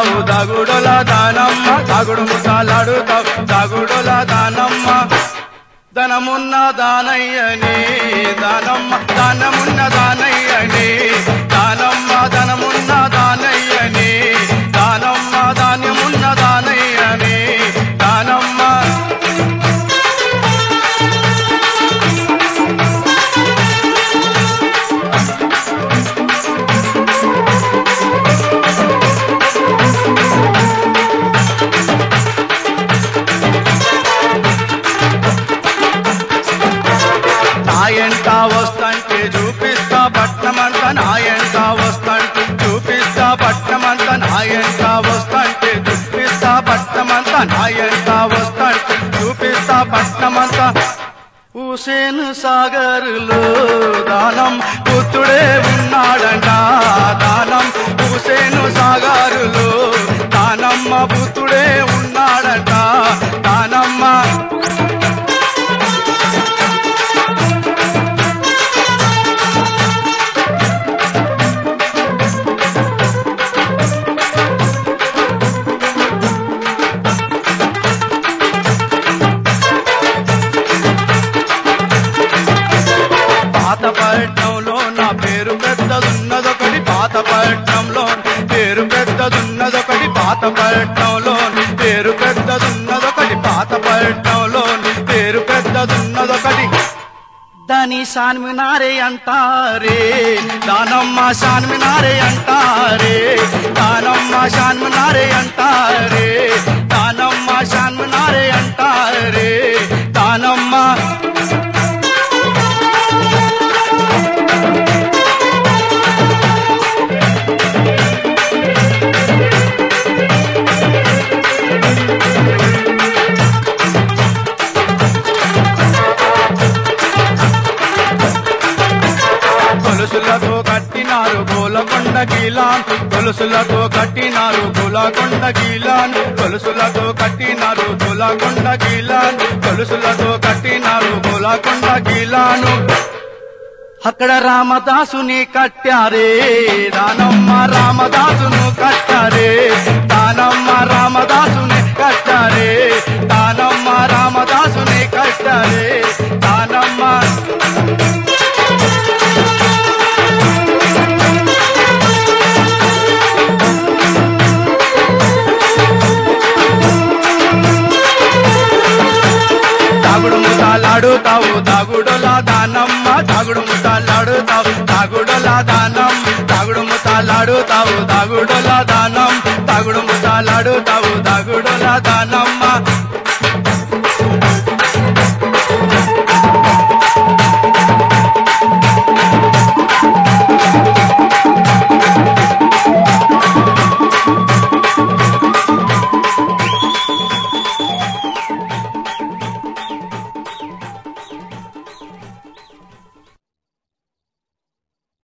దాగుడులాడుతావు దాగుడుల దానమ్మ దాగుడు ముసాలాడుతావు దాగుడుల దానమ్మ ధనమున్న దానయ్యని దానమ్మ దానమున్న దానయ్యని దానమ్మ ధనమున్న దానయ్యని దానమ్మ ధాన్యమున్న దానయ్యని దానమ్మ నాయంట వస్తంటే చూపిస్తా పట్నమంతా నాయంట వస్తంటే చూపిస్తా పట్నమంతా నాయంట వస్తంటే చూపిస్తా పట్నమంతా నాయంట వస్తంటే చూపిస్తా పట్నమంతా హుసేన్ సాగర్లో దానం పుత్రుడే ఉన్నాడంట దానం హుసేన్ సాగరులో దానమ్మ పుత్రుడే ఉన్నాడంట దానమ్మ పాతపట్నంలో నా పేరు పెద్దదున్నదొకటి పాతపట్నంలో పేరు పెద్దదున్నదొకటి పాతపట్నంలో పేరు పెద్దదున్నదొకటి పాతపట్నంలో పేరు పెద్దదున్నదొకటి దాని షాన్మినారే అంటారే దానమ్మ షాన్మినారే అంటారే దానమ్మ షాన్మినారే అంటారే దానమ్మ షాన్మినారే అంటారే దానమ్మ గొలుసులతో కట్టినారు గోలకొండ గీలాన్ గొలుసులతో కట్టినారు గోలకొండ గీలాన్ గొలుసులతో కట్టినారు గోలకొండ గీలాన్ గొలుసులతో కట్టినారు గోలకొండ గీలాను అక్కడ రామదాసుని కట్టారే దానమ్మ రామదాసును కట్టారే దానమ్మ రామదాసుని కట్టారే దానమ్మ రామదాసుని కట్టారే దానమ్మ దాగుడు ముతాలాడుతావు దాగుడులా దానమ్మ దాగుడు ముతాలాడుతావు దాగుడులా దానం దాగుడు ముతాలాడుతావు దాగుడులా దానం దాగుడు ముతాలాడుతావు దాగుడులా దానం